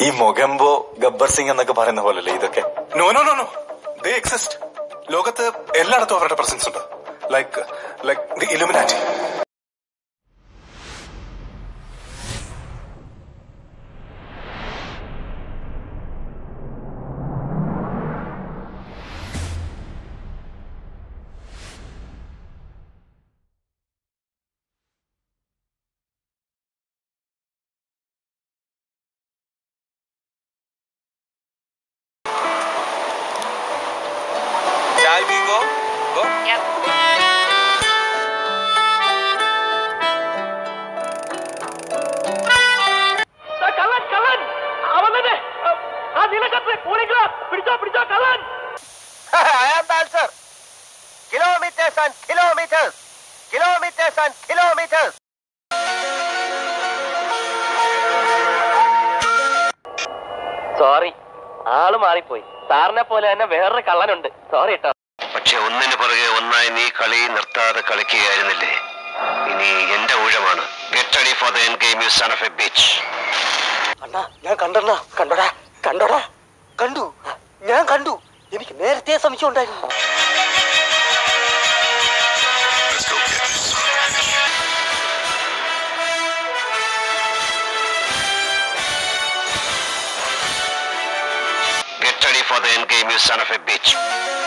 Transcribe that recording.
ഈ മൊഗംബോ ഗബ്ബർ സിംഗ് എന്നൊക്കെ പറയുന്ന പോലല്ലേ ഇതൊക്കെ no no no no they exist ലോകത്ത് എല്ലായിടത്തും അവരുടെ പ്രസൻസ് ഉണ്ട് like like the illuminati Shall we go? Go. കള്ളൻ കള്ളൻ അവൻ തന്നെ ആ നീലക്കത്ത് കൂളിംഗ് പിടിച്ചോ പിടിച്ചോ കള്ളൻ I am the answer. Kilometers and kilometers. Kilometers and kilometers. Sorry ആള് മാറിപ്പോയി സാറിനെ പോലെ തന്നെ വേറൊരു കള്ളനുണ്ട് സോറി കേട്ടോ പക്ഷെ ഒന്നിനു പുറകെ ഒന്നായി നീ കളി നിർത്താതെ കളിക്കുകയായിരുന്നില്ലേ ഇനി എന്റെ ഊഴമാണ് get ready for the endgame you son of a beach അണ്ണാ ഞാൻ കണ്ടണ്ണാ കണ്ടോടാ കണ്ടോടാ കണ്ടു ഞാൻ കണ്ടു എനിക്ക് നേരത്തെ സംശയം ഉണ്ടായിരുന്നു get ready for the endgame you son of a beach